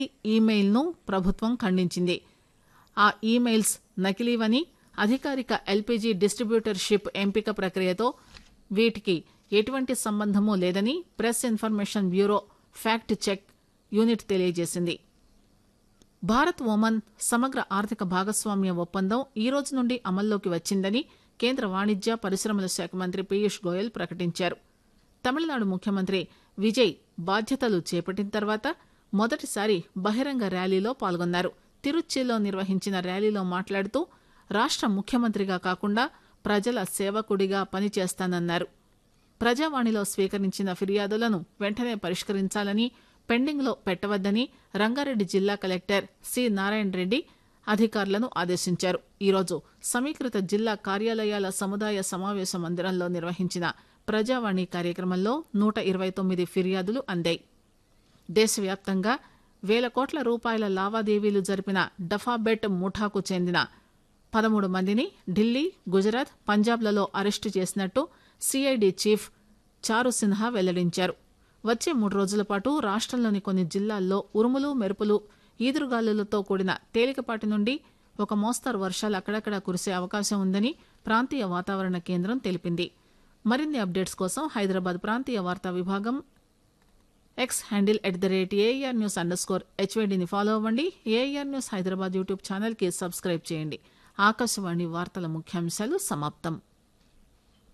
ఈమెయిల్ను ప్రభుత్వం ఖండించింది ఆ ఈమెయిల్స్ నకిలీవని అధికారిక ఎల్పీజీ డిస్టిబ్యూటర్షిప్ ఎంపిక ప్రక్రియతో వీటికి ఎటువంటి సంబంధమూ లేదని press information bureau fact check unit తెలియజేసింది భారత్ ఒమన్ సమగ్ర ఆర్థిక భాగస్వామ్య ఒప్పందం ఈ రోజు నుండి అమల్లోకి వచ్చిందని కేంద్ర వాణిజ్య పరిశ్రమల శాఖ మంత్రి పీయూష్ గోయల్ ప్రకటించారు తమిళనాడు ముఖ్యమంత్రి విజయ్ బాధ్యతలు చేపట్టిన తర్వాత మొదటిసారి బహిరంగ ర్యాలీలో పాల్గొన్నారు తిరుచ్చిలో నిర్వహించిన ర్యాలీలో మాట్లాడుతూ రాష్ట ముఖ్యమంత్రిగా కాకుండా ప్రజల సేవకుడిగా పనిచేస్తానన్నారు ప్రజావాణిలో స్వీకరించిన ఫిర్యాదులను వెంటనే పరిష్కరించాలని పెండింగ్లో పెట్టవద్దని రంగారెడ్డి జిల్లా కలెక్టర్ సి నారాయణ రెడ్డి అధికారులను ఆదేశించారు ఈరోజు సమీకృత జిల్లా కార్యాలయాల సముదాయ సమావేశ మందిరంలో నిర్వహించిన ప్రజావాణి కార్యక్రమంలో నూట ఇరవై తొమ్మిది ఫిర్యాదులు అందాయి దేశవ్యాప్తంగా వేల కోట్ల రూపాయల లావాదేవీలు జరిపిన డఫాబెట్ ముఠాకు చెందిన పదమూడు మందిని ఢిల్లీ గుజరాత్ పంజాబ్లలో అరెస్టు చేసినట్టు సిఐడి చీఫ్ చారు సిన్హా వెల్లడించారు వచ్చే మూడు రోజుల పాటు రాష్టంలోని కొన్ని జిల్లాల్లో ఉరుములు మెరుపులు ఈదురుగాలులతో కూడిన తేలికపాటి నుండి ఒక మోస్తరు వర్షాలు అక్కడక్కడా కురిసే అవకాశం ఉందని ప్రాంతీయ వాతావరణ కేంద్రం తెలిపింది మరిన్ని అప్డేట్స్ కోసం హైదరాబాద్ ప్రాంతీయ వార్తా విభాగం X handle at the rate AR news underscore స్కోర్ హెచ్వైడిని ఫాలో అవ్వండి ఏఆర్ న్యూస్ హైదరాబాద్ యూట్యూబ్ ఛానల్కి సబ్స్క్రైబ్ చేయండి ఆకాశవాణి వార్తల ముఖ్యాంశాలు సమాప్తం